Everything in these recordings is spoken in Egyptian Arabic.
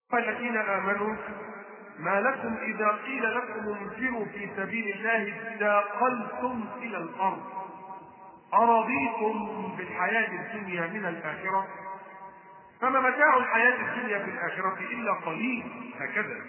الذين آمنوا ما لكم إذا قيل لكم انفروا في سبيل الله اثاقلتم إلى الأرض أرضيتم بالحياة الدنيا من الآخرة فما متاع الحياة الدنيا في الآخرة إلا قليل هكذا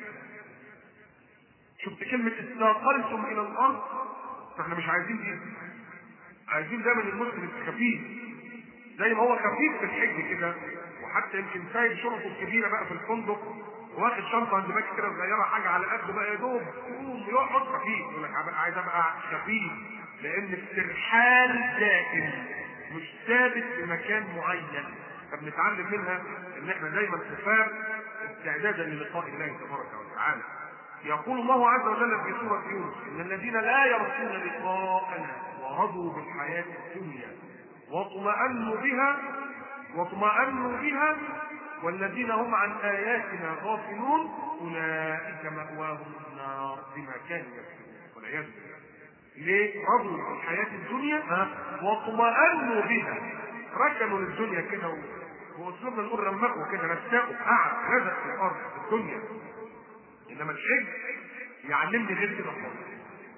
شفت كلمة اثاقلتم إلى الأرض فاحنا مش عايزين دي عايزين دايما المسلم خفيف زي ما هو خفيف في الحج كده وحتى يمكن سايب شنطه الكبيره بقى في الفندق واخد شنطه عند باك كده صغيره حاجه على قده بقى يا دوب يقوم يقعد خفيف يقول لك عايز ابقى خفيف لان الترحال دائم مش ثابت في مكان معين فبنتعلم منها ان احنا دايما خفاف استعدادا للقاء الله تبارك وتعالى يقول الله عز وجل في سورة يونس إن الذين لا يرجون لقاءنا ورضوا بالحياة الدنيا واطمأنوا بها واطمأنوا بها والذين هم عن آياتنا غافلون أولئك مأواهم النار بما كانوا يكسبون والعياذ بالله. ليه؟ رضوا بالحياة الدنيا ها؟ واطمأنوا بها ركنوا للدنيا كده وأسلوبنا نقول رمقوا كده رسقوا قعد رزق في الأرض في الدنيا انما الحج يعلمني غير كده خالص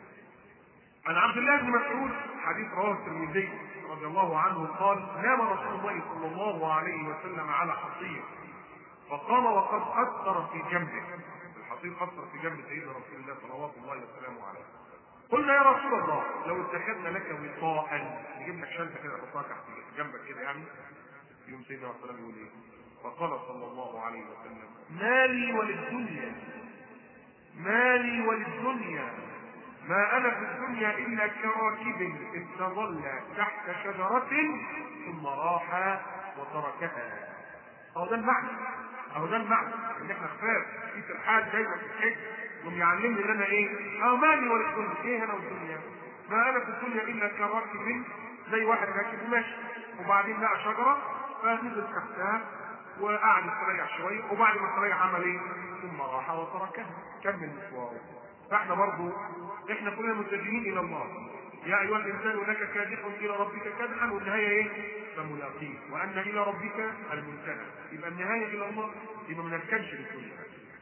عن عبد الله بن مسعود حديث رواه الترمذي رضي الله عنه قال نام رسول الله صلى الله عليه وسلم على حصير فقام وقد اثر في جنبه الحصير اثر في جنب سيدنا رسول الله صلوات الله وسلامه عليه قلنا يا رسول الله لو اتخذنا لك وطاء نجيب لك شنطه كده نحطها تحت جنبك كده يعني يوم سيدنا رسول الله يقول ايه فقال صلى الله عليه وسلم مالي وللدنيا مالي وللدنيا ما انا في الدنيا الا كراكب استظل تحت شجرة ثم راح وتركها اهو ده المعنى اهو ده المعنى ان احنا خفاف في ترحال دايما في الحج يقوم يعلمني ان انا ايه اه مالي وللدنيا ايه انا والدنيا ما انا في الدنيا الا كراكب زي واحد راكب ماشي وبعدين لقى شجرة فنزل تحتها وقعد يستريح شويه وبعد ما استريح عمل ايه؟ ثم راح وتركها كمل مشواره فاحنا برضو احنا كلنا متجهين الى الله يا ايها الانسان انك كادح الى ربك كدحا والنهايه ايه؟ فملاقيه وان الى ربك المنتهى يبقى النهايه الى الله يبقى ما نركنش للدنيا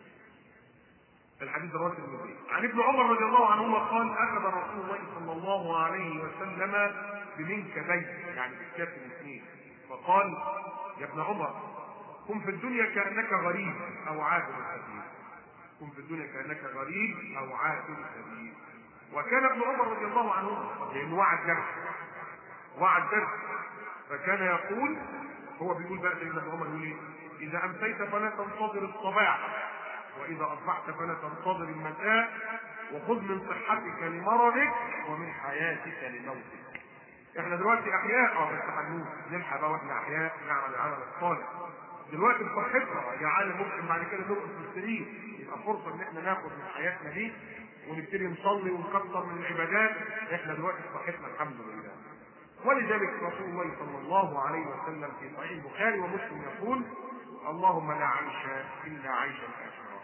الحديث رواه الترمذي عن ابن عمر رضي الله عنهما قال اخذ رسول الله صلى الله عليه وسلم بمنكبين يعني بالكاف الاثنين فقال يا ابن عمر كن في الدنيا كانك غريب او عابر سبيل كن في الدنيا كانك غريب او عابر سبيل وكان ابن عمر رضي الله عنهما لانه وعد درس وعد درس فكان يقول هو بيقول بقى سيدنا ابن عمر يقول ايه؟ اذا امسيت فلا تنتظر الصباح واذا اصبحت فلا تنتظر المساء وخذ من صحتك لمرضك ومن حياتك لموتك احنا دلوقتي احياء اه بس هنموت نلحق بقى واحنا احياء نعمل العمل الصالح دلوقتي بصحتنا يا عالم ممكن بعد كده نقف في السرير يبقى فرصه ان احنا ناخد من حياتنا دي ونبتدي نصلي ونكثر من العبادات احنا دلوقتي بصحتنا الحمد لله ولذلك رسول الله صلى الله عليه وسلم في صحيح البخاري ومسلم يقول اللهم لا عيش الا عيش الاخره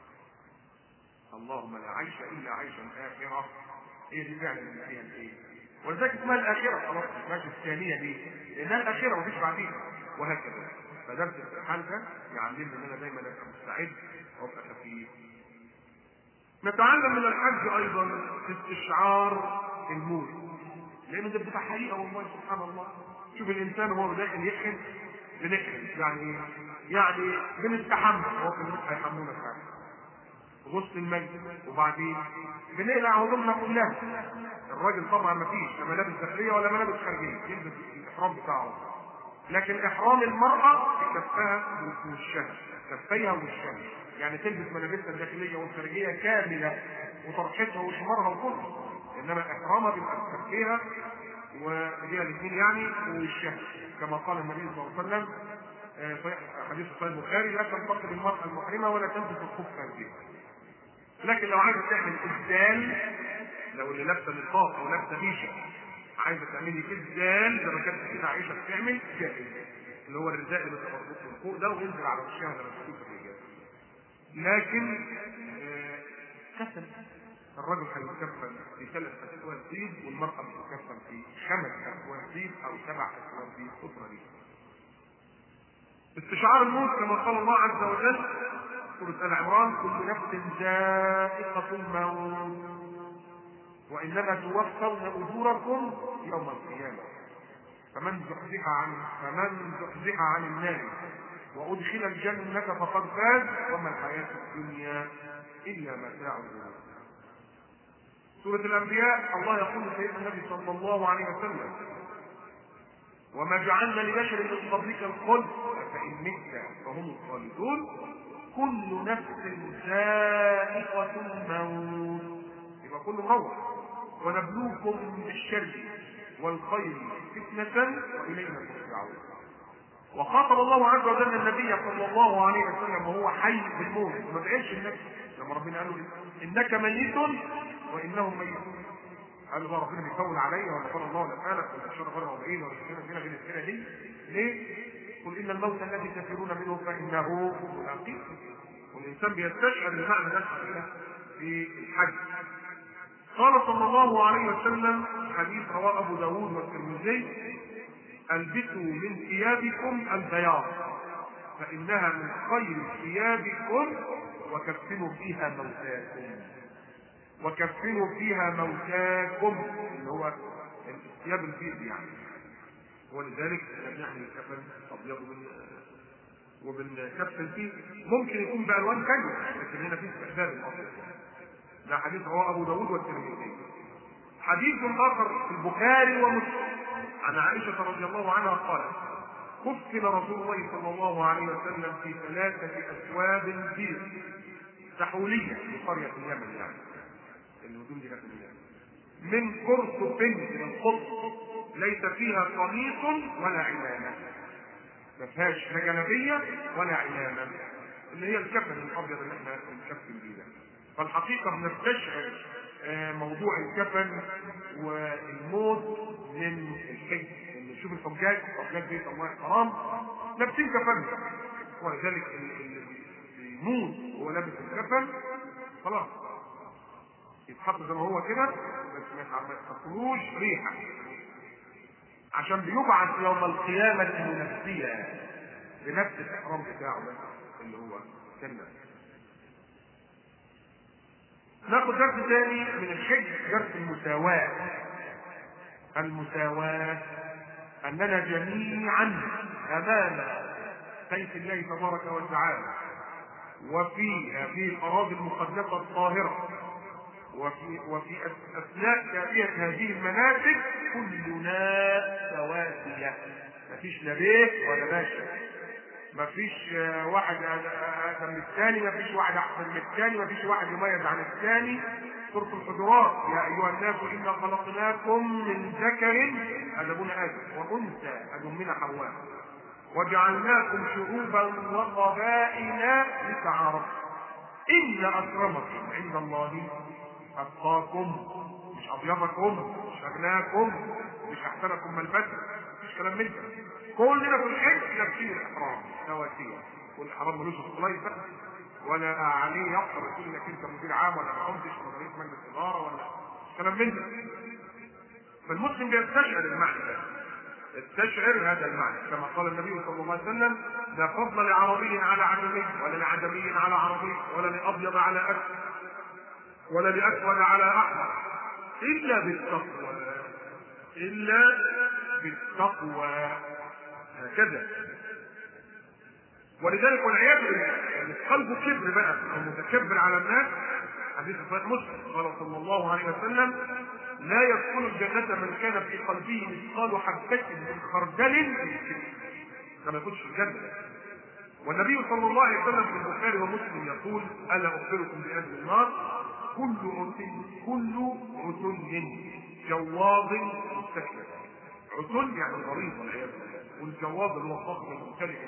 اللهم لا عيش الا عيش الاخره ايه دي فعلا اللي فيها الايه ولذلك اسمها الاخره خلاص ماشي الثانيه دي لانها الاخره مفيش بعديها وهكذا فدرس الامتحان ده يعلمني ان انا دايما ابقى مستعد وابقى خفيف. نتعلم من الحج ايضا استشعار الموت. لان ده بتبقى حقيقه والله سبحان الله. شوف الانسان وهو داخل يحن بنحن يعني ايه؟ يعني بنستحمل هو في الموت هيحملونا فعلا. غسل الميت وبعدين بنقلع هدومنا كلها. الراجل طبعا ما فيش لا ملابس داخليه ولا ملابس خارجيه يلبس الاحرام بتاعه. لكن احرام المراه كفها ووشها كفيها ووشها يعني تلبس ملابسها الداخليه والخارجيه كامله وطرحتها وشمارها وكله انما احرامها بيبقى كفيها ورجلها الاثنين يعني ووشها كما قال النبي صلى الله عليه وسلم صحيح حديث صحيح البخاري لا تنتقد المراه المحرمه ولا تلبس الخف هذه لكن لو عايزه تعمل اسدال لو اللي لابسه نقاب او لابسه ريشه عايزه تعملي كدال زي ما كانت كده عائشه بتعمل جائز اللي هو الرداء اللي بتبقى من فوق ده وينزل على وشها لما تشوف الرجال لكن آه كسل الرجل هيتكفل في ثلاث اسواد بيض والمراه بتتكفل في خمس اسواد بيض او سبع اسواد بيض الاسره دي استشعار الموت كما قال الله عز وجل سورة آل عمران كل نفس ذائقة الموت وإنما توفون أجوركم يوم القيامة فمن زحزح عن فمن زحزح عن النار وأدخل الجنة فقد فاز وما الحياة الدنيا إلا متاع الغرور سورة الأنبياء الله يقول لسيدنا النبي صلى الله عليه وسلم وما جعلنا لبشر من قبلك الخلد فإن مت فهم الخالدون كل نفس ذائقة الموت يبقى كله مروح ونبلوكم بالشر والخير فتنة وإلينا ترجعون وخاطب الله عز وجل النبي صلى الله عليه وسلم وهو حي بالموت وما بقاش النفس لما ربنا قال له انك ميت وانهم ميتون قالوا بقى ربنا بيطول عليا ولا قال الله ولا قالك ولا الشر غير وبعيد ولا الشر هنا بين السنه دي ليه؟ قل ان الموت الذي تفرون منه فانه ملاقيكم والانسان بيستشعر المعنى ده في الحج قال صلى الله عليه وسلم حديث رواه ابو داود والترمذي البسوا من ثيابكم البياض فانها من خير ثيابكم وكفنوا فيها موتاكم وكفنوا فيها موتاكم اللي هو الثياب البيض يعني ولذلك يعني الكفن ابيض من وبالكفن فيه ممكن يكون بالوان ثانيه لكن هنا في استحباب الابيض ده حديث رواه ابو داود والترمذي حديث اخر في البخاري ومسلم عن عائشه رضي الله عنها قالت كفن رسول الله صلى الله عليه وسلم في ثلاثه اثواب بيض سحوليه في قريه اليمن يعني الهدوم دي كانت من اليمن من قرص من القطب ليس فيها قميص ولا عمامه ما فيهاش لا جلابيه ولا عمامه اللي هي الكفن الابيض اللي احنا بنكفن بيه ده فالحقيقه بنستشعر موضوع الكفن والموت من الحج ان نشوف الحجاج حجاج بيت الله الحرام لابسين كفن ولذلك اللي بيموت وهو لابس الكفن خلاص يتحط زي ما هو كده بس ما تحطلوش ريحه عشان بيبعث يوم القيامة منسيا بنفس الإحرام بتاعه ده اللي هو كان ناخد درس ثاني من الحج درس المساواة المساواة أننا جميعا أمام بيت الله تبارك وتعالى وفي هذه الأراضي المقدسة الطاهرة وفي وفي اثناء تأدية هذه المناسك كلنا سواسية مفيش لا بيت ولا باشا مفيش واحد احسن من الثاني مفيش واحد احسن من الثاني مفيش واحد يميز عن الثاني سورة الحجرات يا ايها الناس انا خلقناكم من ذكر ادبنا ادم وانثى ادمنا حواء وجعلناكم شعوبا وقبائل لتعارفوا ان اكرمكم عند الله أتقاكم مش أطيبكم مش أغناكم مش أحسنكم ملبسا مفيش كلام من ده كلنا في الحج لابسين الإحرام سواسية والإحرام ملوش سلايس ولا عليه يفطر يقول إنك أنت مدير عام ولا ما قمتش ولا رئيس مجلس إدارة ولا كلام من ده فالمسلم بيستشعر المعنى ده استشعر هذا المعنى كما قال النبي صلى الله عليه وسلم لا فضل لعربي على عجمي ولا لعجمي على عربي ولا لأبيض على أسود ولا لأسود على أحمر إلا بالتقوى إلا بالتقوى هكذا ولذلك والعياذ بالله يعني قلبه كبر بقى او متكبر على الناس حديث صحيح مسلم قال صلى الله عليه وسلم لا يدخل الجنة من كان في قلبه مثقال حبة من خردل من كبر كما يخش الجنة والنبي صلى الله عليه وسلم في البخاري ومسلم يقول الا اخبركم باهل النار كل عتل كل عتل جواظ مستكبر عتل يعني غريب والعياذ بالله والجواظ اللي هو الضخم الممتلئ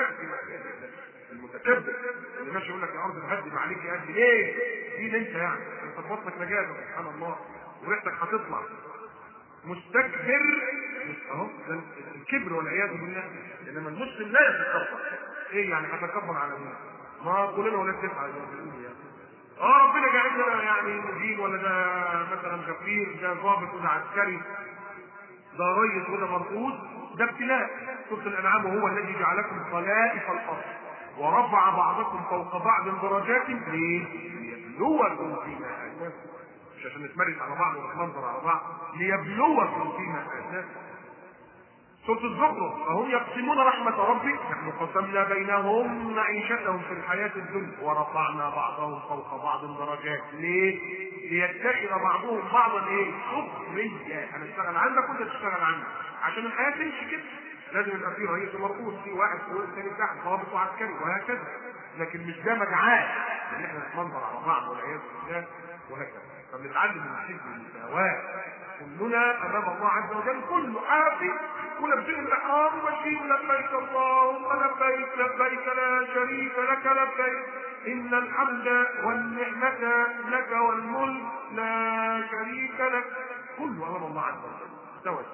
المتكبر اللي ماشي يقول لك يا ارض الهدم عليك يا قد ليه؟ مين انت يعني؟ انت بطنك نجاسه سبحان الله وريحتك هتطلع مستكبر اهو ده الكبر والعياذ بالله انما المسلم لا يتكبر ايه يعني هتكبر على مين؟ ما كلنا ولا تسعى زي ما بيقولوا يعني اه ربنا جعل لنا يعني مدير ولا ده مثلا غفير ده ضابط وده عسكري ده ريس وده مرقوس ده ابتلاء سوره الانعام وهو الذي جعلكم خلائف الارض ورفع بعضكم فوق بعض درجات ليه؟ ليبلوكم فيما اتاكم مش عشان نتمرس على بعض ونتمنظر على بعض ليبلوكم فيما اتاكم سورة الزخرف فهم يقسمون رحمة ربك نحن قسمنا بينهم معيشتهم في الحياة الدنيا ورفعنا بعضهم فوق بعض درجات ليه؟ ليتخذ بعضهم بعضا ايه؟ سخرية انا اشتغل عندك وانت تشتغل عندك عشان الحياة تمشي كده لازم يبقى في رئيس مرؤوس في واحد فوق الثاني تحت ضابط وعسكري وهكذا لكن مش ده مدعاة ان احنا نتمنظر على بعض والعياذ بالله وهكذا فبنتعلم من حزب المساواة كلنا امام الله عز وجل كله حافي ولابسين الاحرام وماشيين لبيك اللهم لبيك لبيك لا شريك لك لبيك ان الحمد والنعمة لك والملك لا شريك لك كله امام الله عز وجل سوا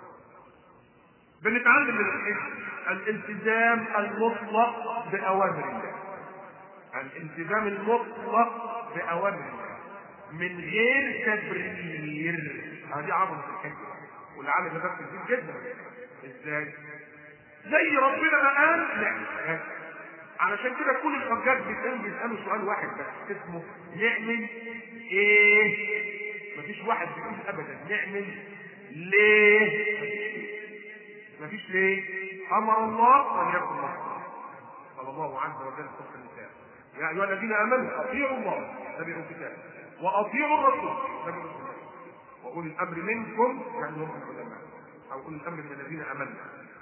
بنتعلم من الحزب الالتزام المطلق باوامر الله الالتزام المطلق باوامر الله من غير تبرير هذه عظمه الحزب ولعل ده درس كبير جدا ازاي زي ربنا ما قال نعمل علشان كده كل الحجاج بيسالوا بيسالوا سؤال واحد بس اسمه نعمل ايه مفيش واحد بيقول ابدا نعمل ليه مفيش ليه امر الله وليكن الله قال الله عز وجل في سوره النساء يا ايها الذين امنوا اطيعوا الله اتبعوا الكتاب واطيعوا الرسول اتبعوا السنه واولي الامر منكم يعني هم العلماء او اولي الامر من الذين امنوا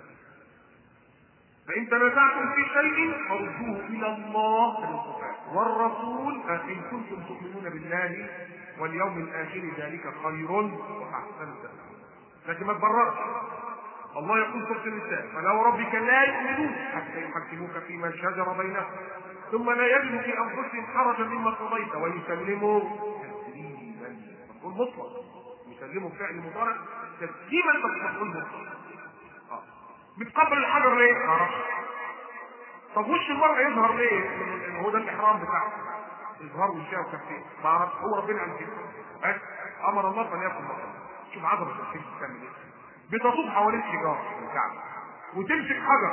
فان تنازعتم في شيء فردوه الى الله والرسول ان كنتم تؤمنون بالله واليوم الاخر ذلك خير واحسن لكن ما تبررش الله يقول سوره النساء فلو ربك لا يؤمنون حتى يحكموك فيما شجر بينهم ثم لا يجدوا في انفسهم حرجا مما قضيت ويسلموا تسليما مفعول مطلق يسلموا فعل مضارع تسليما بس مفعول مطلق آه. بتقبل الحجر ليه؟ ما اعرفش طب وش المرأة يظهر ليه؟ هو ده الاحرام بتاعه اظهار وشها وكفيه ما اعرفش هو ربنا قال كده بس امر الله فليكن الله شوف عظمه الشيخ بتعمل ايه بتطوف حوالين حجار الكعبه وتمسك حجر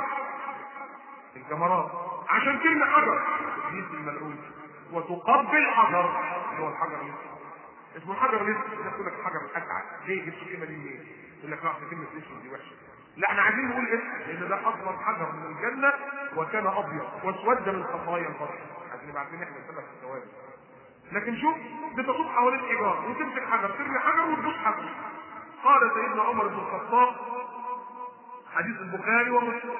الجمرات عشان ترمي حجر ابليس الملعون وتقبل حجر اللي هو الحجر الاسود اسمه الحجر الاسود يقول لك الحجر الاسعد ليه جبت الكلمه دي منين؟ يقول لك لا كلمه اسود دي وحشه لا احنا عايزين نقول اسم لان ده اصلا حجر من الجنه وكان ابيض واسود من خطايا البشر عايزين نبقى عارفين احنا سبب الثواب لكن شوف بتطوف حوالين حجار وتمسك حجر ترمي حجر وتدوس حجر قال سيدنا عمر بن الخطاب حديث البخاري ومسلم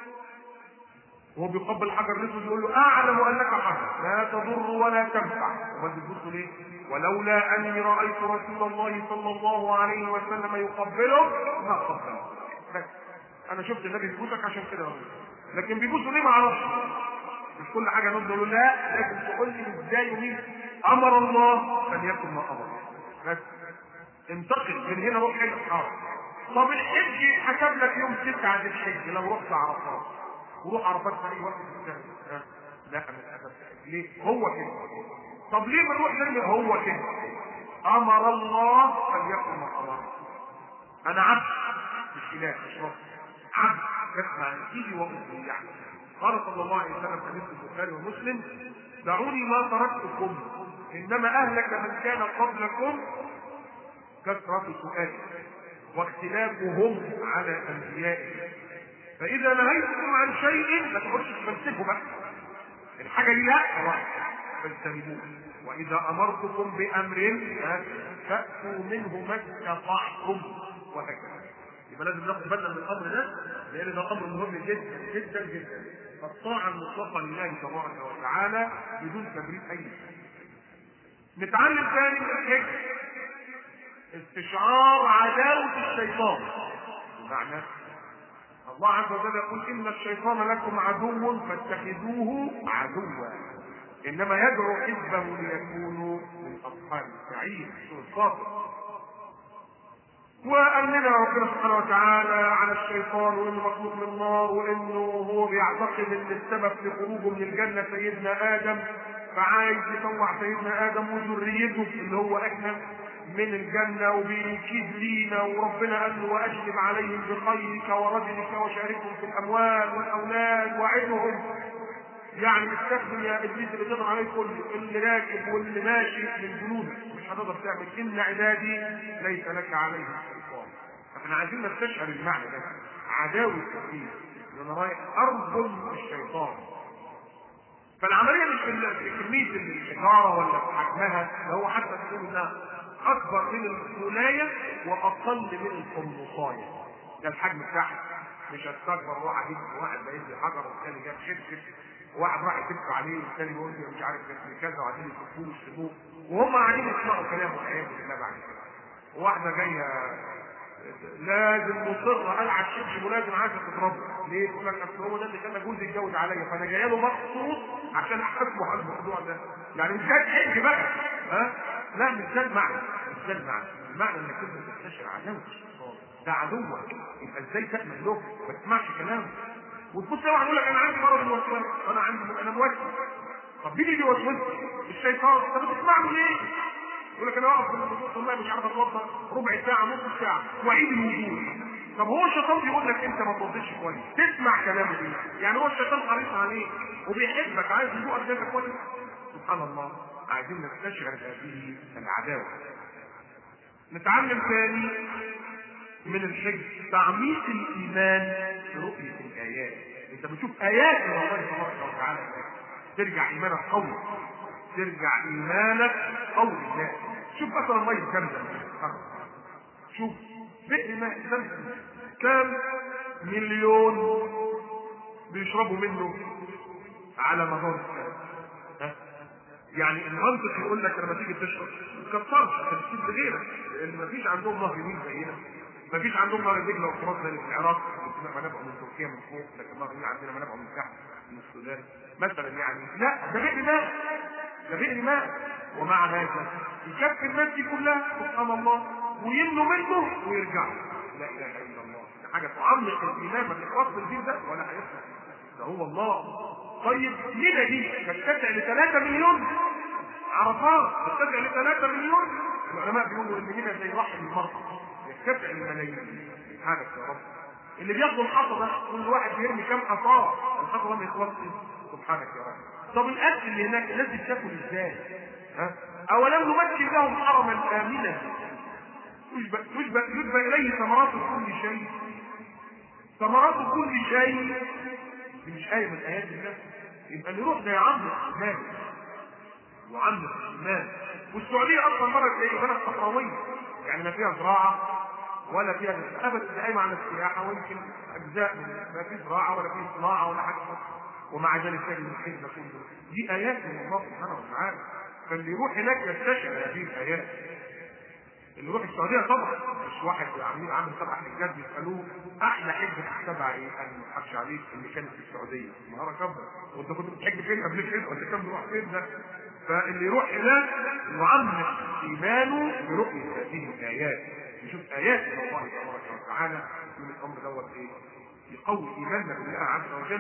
وهو بيقبل الحجر الاسود يقول له اعلم انك حجر لا تضر ولا تنفع امال بتبص ليه؟ ولولا اني رايت رسول الله صلى الله عليه وسلم يقبله ما قبله بس انا شفت النبي بيبوسك عشان كده لكن بيبوسوا ليه ما اعرفش مش كل حاجه نقول له لا لكن تقول لي ازاي ومين امر الله فليكن ما امر بس انتقل من هنا روح حج حرام طب الحج حسب لك يوم تسعة الحج لو رحت عرفات وروح عرفات في اي وقت في السنة لا مش اسف ليه هو كده طب ليه بنروح نرمي هو كده امر الله فليكن ما امر انا عبد مش اله مش رب عبد يسمع ايدي وامي يعني قال صلى الله عليه وسلم في حديث البخاري ومسلم دعوني ما تركتكم انما اهلك من كان قبلكم كثرة سؤالهم واختلافهم على انبيائهم فاذا نهيتكم عن شيء ما تقولش تفلسفوا بقى الحاجه دي لا خلاص فاجتنبوه واذا امرتكم بامر فاتوا منه ما استطعتم وهكذا يبقى لازم ناخد بالنا من الامر ده لان ده امر مهم جدا جدا جدا الطاعه المطلقه لله تبارك وتعالى بدون تبريد اي شيء نتعلم ثاني من الحكم استشعار عداوة الشيطان بمعنى الله عز وجل يقول إن الشيطان لكم عدو فاتخذوه عدوا إنما يدعو حزبه ليكونوا من أصحاب السعير سورة الفاطر وقال لنا ربنا سبحانه وتعالى على الشيطان وانه مخلوق من النار وانه هو بيعتقد ان السبب في خروجه من الجنه سيدنا ادم فعايز يطلع سيدنا ادم وذريته اللي هو احنا من الجنة وبيكيد لينا وربنا قال له وأجلب عليهم بخيرك ورجلك وشاركهم في الأموال والأولاد وعدهم يعني مستخدم يا ابليس اللي تقدر عليه كله اللي راكب واللي ماشي من جنودك مش هتقدر تعمل ان عبادي ليس لك عليهم سلطان احنا عايزين نستشعر المعنى ده عداوه التوحيد ان انا رايح ارجم الشيطان فالعمليه مش في كميه الحجاره ولا في حجمها ده هو حتى تقول انها اكبر من الولايه واقل من القنصايه ده الحجم بتاعها مش هتستكبر واحد يجي واحد بايد لي حجر والثاني جاب شبشب وواحد راح يتف عليه والثاني يقول لي مش عارف كذا وقاعدين يسبوه ويسبوه وهم قاعدين يسمعوا كلامه والعياذ بالله بعد كده وواحده جايه لازم مصر قال على الشبشب ولازم عايزه تضربه ليه؟ يقول لك اصل هو ده اللي كان جوزي يتجوز عليا فانا جايه له مخصوص عشان احاسبه على الموضوع ده يعني مش جاي حج بقى ها؟ لا مش ده المعنى مش ده المعنى المعنى انك انت تستشعر عداوه الشيطان ده عدوك يبقى ازاي تامن له ما تسمعش كلامه وتبص واحد يقول لك انا عندي مرض الوسواس انا عندي انا موسوس طب مين اللي بيوسوس الشيطان طب بتسمع له ليه؟ يقول لك انا واقف في الوضوء والله مش عارف اتوضا ربع ساعه نص ساعه واعيد الوضوء طب هو الشيطان بيقول لك انت ما توضيش كويس تسمع كلامه ليه؟ يعني هو الشيطان حريص عليك وبيحبك عايز يذوقك ده كويس سبحان الله عايزين نستشعر هذه العداوه نتعلم ثاني من الحج تعميق الايمان برؤيه الايات انت بتشوف ايات من الله تبارك وتعالى ترجع ايمانك قوي ترجع ايمانك قوي لله شوف مثلا ميه زمزم شوف بئر ماء زمزم كام مليون بيشربوا منه على مدار السنه ها يعني المنطق يقول لك لما تيجي تشرب ما تكترش عشان تسيب لغيرك لان ما فيش عندهم نهر نيل زينا ما فيش عندهم نهر دجله وفرات زي في العراق منابع من تركيا من فوق لكن نهر النيل عندنا منابع من تحت من السودان مثلا يعني لا ده بئر ماء ده بئر ماء ومع هذا يكفي الناس دي كلها سبحان الله ويملوا منه ويرجعوا لا اله الا الله ده حاجه تعمق الايمان ما تخلص من الدين ده ولا هيخلص ده هو الله طيب ليه دي تتسع ل 3 مليون عرفات تتسع ل 3 مليون العلماء بيقولوا ان هنا زي رحم المرأة يتسع الملايين سبحانك يا رب اللي بياخدوا الحصى ده كل واحد بيرمي كام حصاه الحصى ده ما يخلصش سبحانك يا رب طب الاكل اللي هناك الناس دي بتاكل ازاي؟ ها؟ اولم نمكن لهم حرما امنا يشبه يشبه يشبه اليه ثمرات كل شيء ثمرات كل شيء دي مش آية من آيات الله يبقى نروح زي عمرو الشمال وعمرو الشمال والسعودية أصلا مرة تلاقي بلد صحراوية يعني لا فيها زراعة ولا فيها أبدا قايمة على السياحة ويمكن أجزاء من ما في زراعة ولا في صناعة ولا حاجة ومع ذلك تجد الخير ده كله دي آيات من الله سبحانه وتعالى فاللي يروح هناك يستشعر هذه الآيات اللي يروح السعوديه طبعا مش واحد عاملين عامل سبع حجات بيسالوه احلى حجه في السبعه ايه؟ قال ما اضحكش عليك اللي كانت في السعوديه نهار كبر وانت كنت بتحج فين قبل كده وانت كان بيروح فين ده؟ فاللي يروح هناك يعمق ايمانه برؤيه هذه الايات يشوف ايات من الله تبارك وتعالى من الامر دوت ايه؟ يقوي ايماننا بالله عز وجل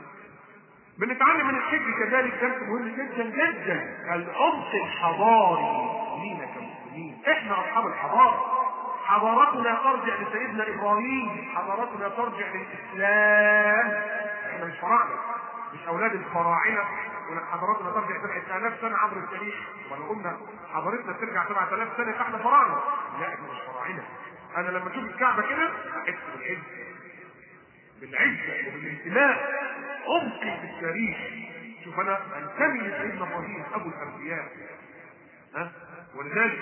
بنتعلم من الحج كذلك درس مهم جدا جدا العمق الحضاري لينا كمسلمين احنا اصحاب الحضاره حضارتنا ترجع لسيدنا ابراهيم حضارتنا ترجع للاسلام احنا مش فراعنه مش اولاد الفراعنه ولا حضارتنا ترجع 7000 سنه عبر التاريخ ولو قلنا حضارتنا ترجع 7000 سنه فاحنا فراعنه لا احنا مش فراعنه انا لما اشوف الكعبه كده احس بالعز بالعزه وبالانتماء عمقي في التاريخ شوف انا انتمي لسيدنا ابراهيم ابو الانبياء ها ولذلك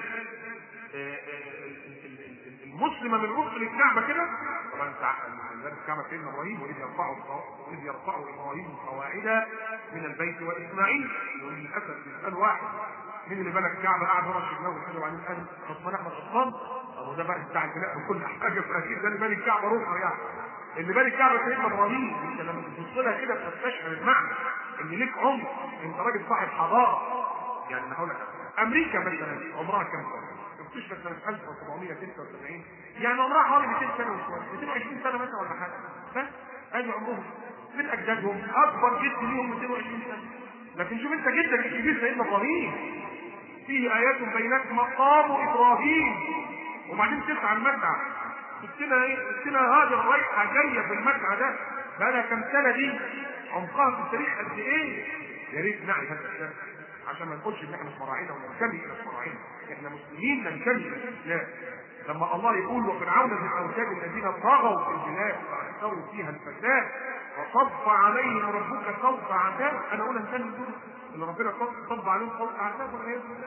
المسلم من يبص للكعبه كده طبعا انت الكعبه سيدنا ابراهيم واذ يرفع واذ يرفع ابراهيم القواعد من البيت واسماعيل للاسف بيسال واحد مين اللي بنى الكعبه قاعد ورا الشجاع وكده وبعدين قال عثمان احمد عثمان ابو ده بقى بتاع البناء وكل حاجه فاكيد ده اللي بنى الكعبه روحه يعني اللي بنى الكعبه سيدنا ابراهيم انت لما تبص لها كده بتستشعر المعنى ان ليك عمر انت راجل صاحب حضاره يعني انا هقول لك امريكا مثلا عمرها كام سنه؟ اكتشفت سنه 1776 يعني عمرها حوالي 200 سنه وشويه 220 سنه مثلا ولا حاجه بس ادي عمرهم من اجدادهم اكبر جد ليهم 220 سنه لكن شوف انت جدك الكبير سيدنا ابراهيم فيه ايات بينات مقام ابراهيم وبعدين تسعى المسعى شفتنا ايه؟ شفتنا هاجر رايحه جايه في المسعى ده بقى لها كام سنه دي عمقها في التاريخ قد ايه يا ريت نعي هذا الشرح عشان ما نقولش ان احنا مش مراعينا وننتمي الى مراعينا احنا مسلمين ننتمي الى الاسلام لما الله يقول وفرعون ذي الاوتاد الذين طغوا في البلاد فاكثروا فيها الفساد وصب عليهم ربك صوت عذاب انا اقول انتمي دول اللي ربنا صب عليهم صوت عذاب والعياذ بالله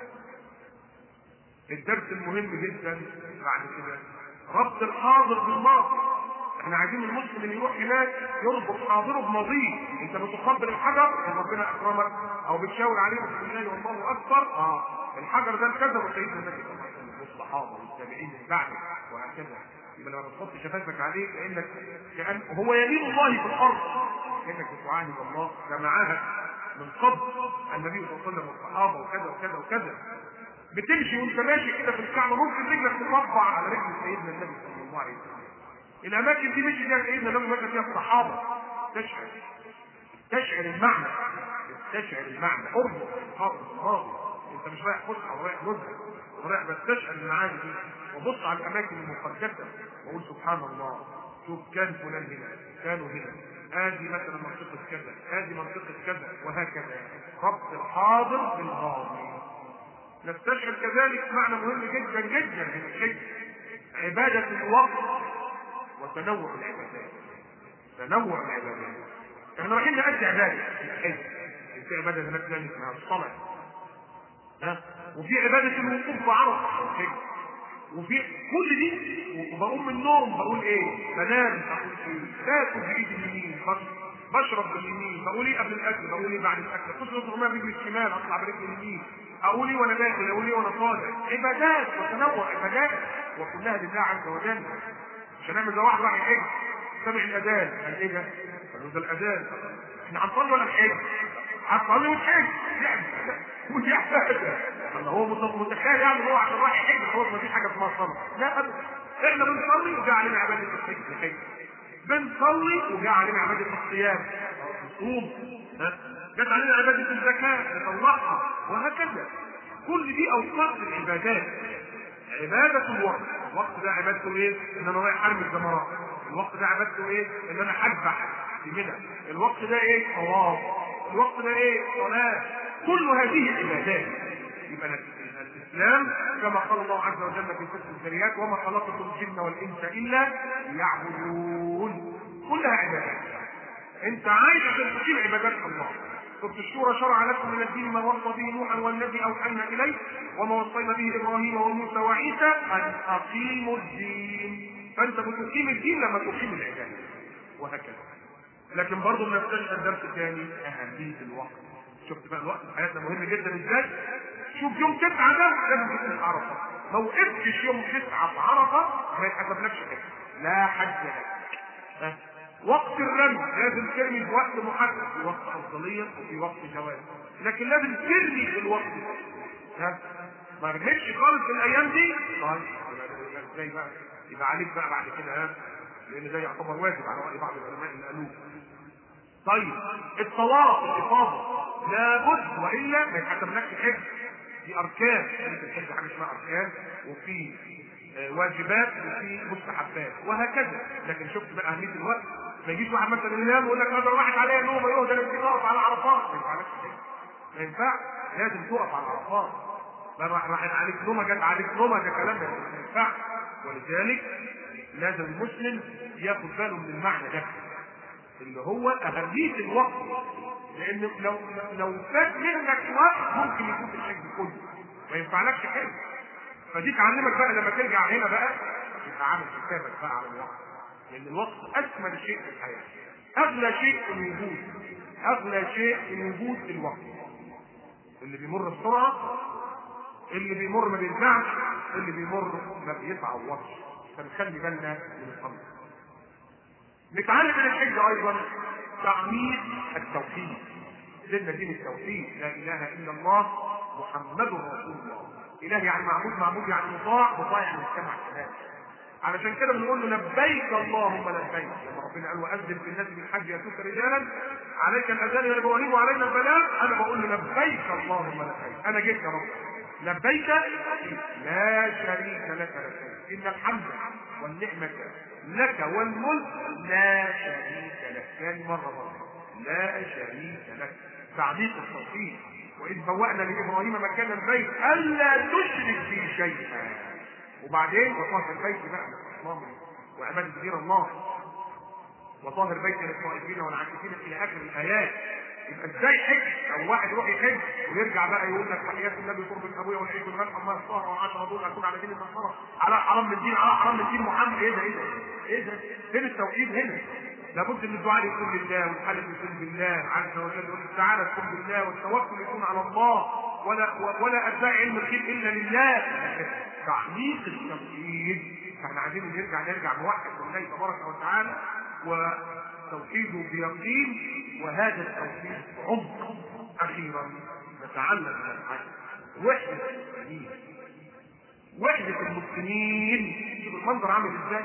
الدرس المهم جدا بعد كده ربط الحاضر بالماضي احنا عايزين المسلم اللي يروح هناك يربط حاضره بماضيه انت بتقبل الحجر ربنا اكرمك او بتشاور عليه بسم الله والله اكبر اه الحجر ده كذا وسيدنا النبي صلى الله عليه وسلم والصحابه والتابعين من بعده وهكذا يبقى لما بتحط شفافك عليه كانك كان هو يمين الله في الارض كانك بتعاهد الله كما عاهد من قبل النبي صلى الله عليه وسلم والصحابه وكذا وكذا وكذا بتمشي وانت ماشي كده في الكعبه ممكن رجلك تطبع على رجل سيدنا النبي صلى الله عليه وسلم الاماكن دي مشي فيها سيدنا النبي مشى فيها الصحابه تشعر تشعر المعنى تشعر المعنى اربط حاضر الماضي انت مش رايح فسحه ورايح نزهه ورايح بس تشعر المعاني دي وبص على الاماكن المقدسه وقول سبحان الله شوف كان فلان هنا كانوا هنا ادي مثلا منطقه كذا ادي منطقه كذا وهكذا ربط الحاضر بالماضي نستشعر كذلك معنى مهم جدا جدا من الحج عبادة الوقت وتنوع العبادات تنوع العبادات احنا رايحين نأدي عبادة في الحج في عبادة هناك ثانية اسمها الصلاة ها وفي عبادة الوقوف بعرفة الحج وفي كل دي وبقوم من النوم بقول ايه بنام بقول ايه باكل بايدي اليمين بشرب باليمين بقول ايه قبل الاكل بقول ايه بعد الاكل كنت اطلع برجلي الشمال اطلع برجلي اليمين اقول ايه وانا داخل اقول ايه وانا طالع عبادات وتنوع عبادات وكلها لله عز وجل مش هنعمل زي واحد راح يحج سمع الاذان قال ايه ده؟ قالوا ده الاذان احنا هنصلي ولا نحج؟ هنصلي ونحج يعني ودي عباده الله هو متخيل يعني هو عشان راح يحج خلاص ما فيش حاجه اسمها صلاه لا ابدا احنا بنصلي وجاء علينا عباده الحج الحج بنصلي وجاء علينا عباده الصيام نصوم جت علينا عباده الزكاه نطلعها وهكذا كل دي اوقات العبادات عبادة الوقت الوقت ده عبادته ايه؟ ان انا رايح ارمي الجمرات الوقت ده عبادته ايه؟ ان انا اذبح في منى الوقت ده ايه؟ طواف الوقت ده ايه؟ صلاة كل هذه عبادات يبقى الاسلام كما قال الله عز وجل في سوره الذريات وما خلقت الجن والانس الا ليعبدون كلها عبادات انت عايز عشان تقيم عبادات الله سورة الشورى شرع لكم من الدين ما وصى به نوحا والذي اوحينا اليه وما وصينا به ابراهيم وموسى وعيسى ان اقيموا الدين فانت بتقيم الدين لما تقيم العباده وهكذا لكن برضه بنستشهد درس ثاني اهميه الوقت شفت بقى الوقت في حياتنا مهم جدا ازاي شوف يوم تسعة ده لازم تكون عرفه ما وقفتش يوم تسعة في عرفه ما يتحسبلكش حاجه لا حج لك أه. وقت الرمي لازم ترمي في وقت محدد في وقت افضليه وفي وقت جواز لكن لازم ترمي في الوقت ها ما رميتش خالص في الايام دي طيب ازاي بقى يبقى عليك بقى بعد كده ها لان ده يعتبر واجب على راي بعض العلماء اللي قالوه طيب الطواف الافاضه لابد والا ما يتحسبلكش حج دي اركان في الحج حاجه اسمها اركان وفي واجبات وفي مستحبات وهكذا لكن شفت بقى اهميه الوقت ما يجيش واحد مثلا ينام ويقول لك هذا راحت عليا نوم يهدى لك تقف على عرفات ما ينفعلكش كده ما ينفعش لازم تقف على عرفات ما راحت عليك نومه جت عليك نومه ده كلام ما ينفعش ولذلك لازم المسلم ياخد باله من المعنى ده اللي هو اهميه الوقت لان لو لو فات منك وقت ممكن يكون الحج كله ما ينفعلكش حج فدي تعلمك بقى لما ترجع هنا بقى يبقى عامل حسابك بقى على الوقت لان الوقت اجمل شيء في الحياه اغلى شيء في الوجود اغلى شيء في الوجود الوقت اللي بيمر بسرعه اللي بيمر ما بيرجعش اللي بيمر ما بيتعوضش فنخلي بالنا من الامر نتعلم من الحج ايضا تعميق التوحيد ديننا دين التوحيد لا اله الا الله محمد رسول الله اله يعني معبود معبود يعني مطاع مطاع يعني مجتمع كلام علشان كده بنقول له لبيك اللهم لبيك لما ربنا قال واذن في الناس بالحج ياتوك رجالا عليك الاذان يا ابراهيم وعلينا البلاغ انا بقول له لبيك اللهم لبيك انا جيت يا رب لبيك لا شريك لك لبيك ان الحمد والنعمه لك والملك لا شريك لك ثاني مره مره لا شريك لك تعليق التوحيد واذ بوانا لابراهيم مكان البيت الا تشرك بي شيئا وبعدين وطهر البيت بقى الاصنام وعباده غير الله وطهر بيت للطائفين والعاكفين الى اخر الايات يبقى ازاي حج او واحد يروح يحج ويرجع بقى يقول لك تحيات النبي قرب ابويا والعيد والغد الله الطاهر وعشرة دول اكون على دين النصارى على حرام من دين على حرام من دين محمد ايه ده ايه ده ايه ده فين التوحيد هنا لابد ان الدعاء يكون لله والحلف يكون بالله عز وجل والاستعانه تكون بالله والتوكل يكون على الله ولا ولا ادعي علم الخير الا لله تعميق التوحيد فاحنا عايزين نرجع نرجع نوحد لله تبارك وتعالى وتوحيده بيقين وهذا التوحيد عمق اخيرا نتعلم من الحاجه وحده المسلمين وحده المسلمين شوف المنظر عامل ازاي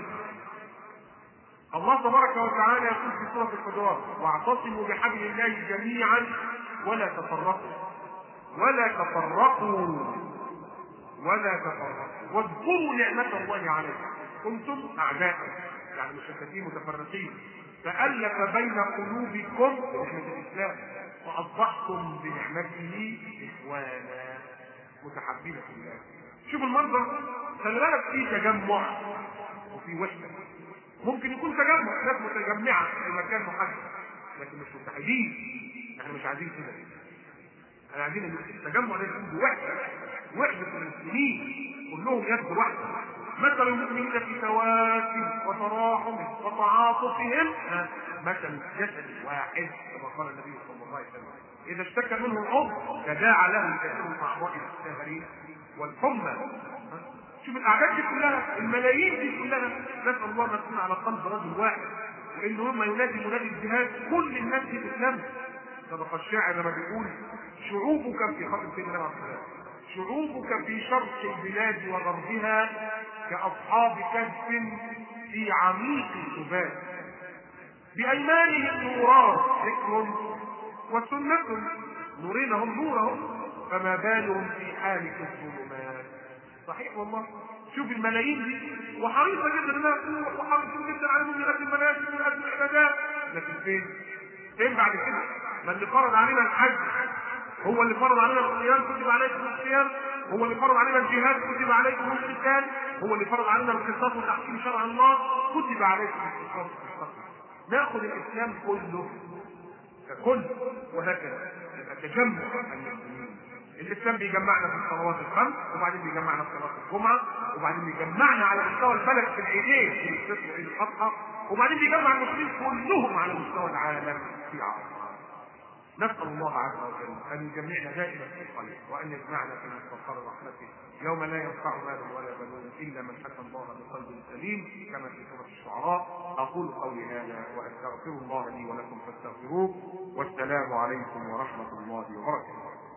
الله تبارك وتعالى يقول في سوره الحجرات واعتصموا بحبل الله جميعا ولا تفرقوا ولا تفرقوا ولا تفرقوا واذكروا نعمة الله عليكم كنتم أعداء يعني مشتتين متفرقين فألف بين قلوبكم بنعمة الإسلام وأصبحتم بنعمته إخوانا متحبين في الله شوف المنظر خلي بالك في تجمع وفي وحدة ممكن يكون تجمع ناس متجمعة في مكان محدد لكن مش متحدين احنا مش عايزين كده احنا عايزين التجمع ده يكون بوحدة وحدة المسلمين كلهم يد واحدة مثل المؤمنين في تواسم وتراحم وتعاطفهم مثل جسد واحد كما قال النبي صلى الله عليه وسلم اذا اشتكى منه العضو تداعى له الكثير من اعضاء السهرين والحمى شوف الاعداد دي كلها الملايين دي كلها نسال الله ان تكون على قلب رجل واحد وان لما ينادي منادي الجهاد كل الناس دي تسلم صدق الشاعر لما بيقول شعوبك في خط سيدنا السلام شعوبك في شرق البلاد وغربها كأصحاب كهف في عميق السبات بأيمانهم نوران ذكر وسنة نورينهم نورهم فما بالهم في حالك الظلمات صحيح والله شوف الملايين دي وحريصه جدا انها تروح وحريصه جدا على انهم يؤدوا المناسك ويؤدوا العبادات لكن فين؟ فين بعد كده؟ ما اللي فرض علينا الحج هو اللي فرض علينا الصيام كتب عليكم الصيام هو اللي فرض علينا الجهاد كتب عليكم القتال هو اللي فرض علينا القصاص وتحكيم شرع الله كتب عليكم القصاص ناخذ الاسلام كله ككل وهكذا تجمع المسلمين الاسلام بيجمعنا في الصلوات الخمس وبعدين بيجمعنا في صلاه الجمعه وبعدين بيجمعنا على مستوى البلد في العيدين في الفطر وعيد الاضحى وبعدين بيجمع المسلمين كلهم على مستوى العالم في عرفه نسأل الله عز وجل أن يجمعنا دائما في الخير وأن يجمعنا في مستقر رحمته يوم لا ينفع مال ولا بنون إلا من أتى الله بقلب سليم كما في سورة الشعراء أقول قولي هذا وأستغفر الله لي ولكم فاستغفروه والسلام عليكم ورحمة الله وبركاته